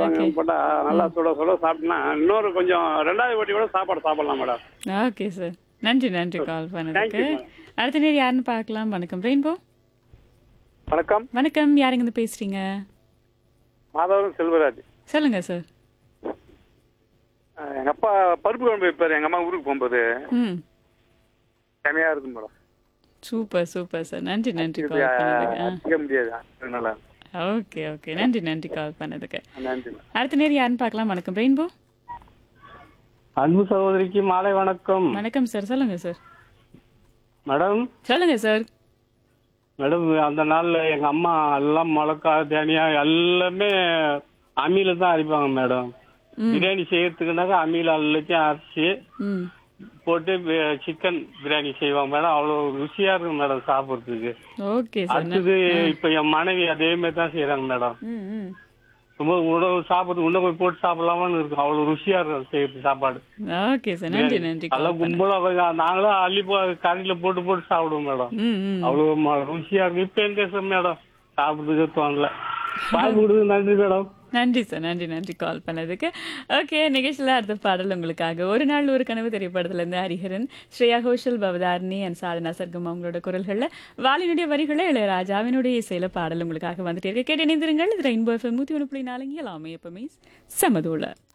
Okay. போட்டா நல்லா சுட சுட சாப்பிட்டா இன்னொரு கொஞ்சம் ரெண்டாவது வாட்டி கூட சாப்பாடு சாப்பிடலாம் மேடம் ஓகே சார் நன்றி நன்றி கால் பண்ணதுக்கு you, ma'am. அடுத்த நேரம் யாருன்னு பார்க்கலாம் வணக்கம் ரெயின்போ வணக்கம் வணக்கம் யாருங்க இருந்து பேசுறீங்க மாதவன் செல்வராஜ் சொல்லுங்க சார் அஹ் எங்க அப்பா பருப்பு குழம்பு வைப்பாரு எங்க அம்மா ஊருக்கு போகும்போது ம் செமையா இருக்கும் மேடம் சூப்பர் சூப்பர் சார் நன்றி நன்றி இது கால் பண்ணதுக்கு ஆ அடிக்க முடியாது அதனால ஓகே ஓகே நன்றி நன்றி கால் பண்ணதுக்கு நன்றி மேடம் அடுத்த நேரம் யாருன்னு பார்க்கலாம் வணக்கம் ரெயின்போ அன்பு சகோதரிக்கு மாலை வணக்கம் வணக்கம் சார் சொல்லுங்க சார் மேடம் சொல்லுங்க சார் மேடம் அந்த நாள்ல எங்க அம்மா எல்லாம் மிளகா தேனியா எல்லாமே அம்மியில தான் அரைப்பாங்க மேடம் பிரியாணி செய்யறதுக்குனாக்கா அம்மியில எல்லாத்தையும் அரைச்சி ம் போட்டு சிக்கன் பிரியாணி செய்வாங்க மேடம் அவ்வளவு ருசியா இருக்கும் மேடம் சாப்பிடுறதுக்கு ஓகே சார் அடுத்தது இப்ப என் மனைவி அதே மாதிரி தான் செய்யறாங்க மேடம் ம் ம் ரொம்ப உணவு சாப்பிடுறது உணவு போட்டு சாப்பிடலாமான்னு இருக்கும் அவ்வளவு ருசியா இருக்கும் செய்யறது சாப்பாடு ஓகே சார் நன்றி நன்றி நல்லா கால் பண்ண கும்பலா கொஞ்சம் நாங்களும் அள்ளி போ கறியில போட்டு போட்டு சாப்பிடுவோம் மேடம் ம் ம் அவ்வளவு ம- ருசியா இருக்கு இப்ப எங்க சார் மேடம் சாப்பிடுறதுக்கு தோணல பால் கொடுத்து நன்றி மேடம் நன்றி சார் நன்றி நன்றி கால் பண்ணதுக்கு ஓகே நிகழ்ச்சியில் அடுத்த பாடல் உங்களுக்காக ஒரு நாள் ஒரு கனவு திரைப்படத்துலேருந்து ஹரிஹரன் ஸ்ரேயா கோஷல் பவதாரணி அண்ட் சாதனா சர்க்கம் அவங்களோட குரல்களில் வாலினுடைய வரிகளை இளையராஜாவினுடைய இசையில பாடல் உங்களுக்காக வந்துட்டே இருக்கு கேட்டு இணைந்திருங்கள் இது ரெயின்போ எஃப்எம் நூற்றி ஒன்று புள்ளி நாலுங்க எல்லாமே எப்பவுமே சமதோல